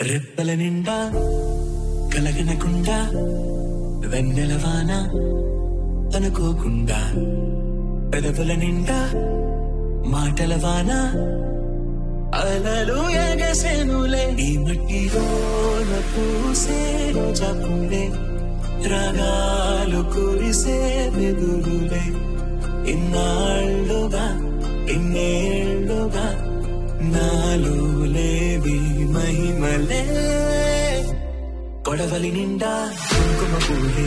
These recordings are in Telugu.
రెప్పల నిండా కలగనకుండా వెన్నెల వాన అనుకోకుండా పెదవుల నిండా మాటల వాన అలలు ఎగసెనులే ఈ మట్టిలో పూసే రోజాపులే రాగాలు కురిసే వెదురులే ఇన్నాళ్ళుగా ఇన్నేళ్ళుగా నాలో లేవి మహిమలే కొడవలి నిండా కుంకుమ పూలే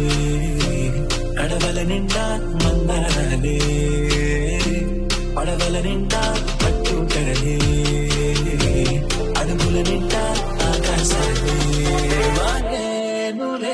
కడవల నిండా మందారాలే పడవల నిండా పట్టు తెరలే అడుగుల నిండా ఆకాశాలే వానేనులే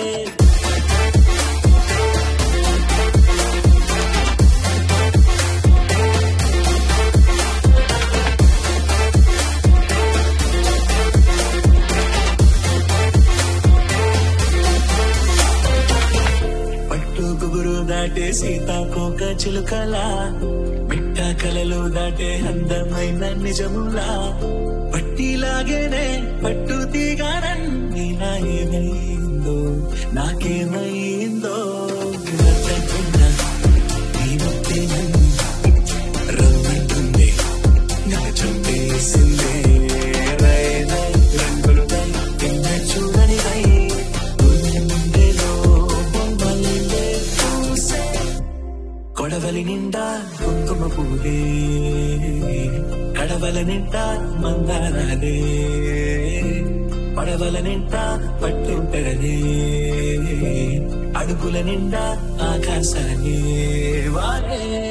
పట్టు గుబురు దాటే సీతాకోక చిలుకల బిట్ట కలలు దాటే అందమైన నిజములా పట్టిలాగేనే పట్టు తీగానన్నీలా ఏమైందో నాకేమైందో నచ్చకున్నా నీ ముద్దే నన్ను రమ్మంటుంది నన్ను చంపేసిందే రై రై రంగులుదై నిన్న చూడని రై గుండెలో బొమ్మల్లే పూసే కొడవలి నిండా కుంకుమ పూలే కడవల నిండా మందారాలే పడవల నిండా పట్టు పెరలే అడుగుల నిండా ఆకాశాలే వాలే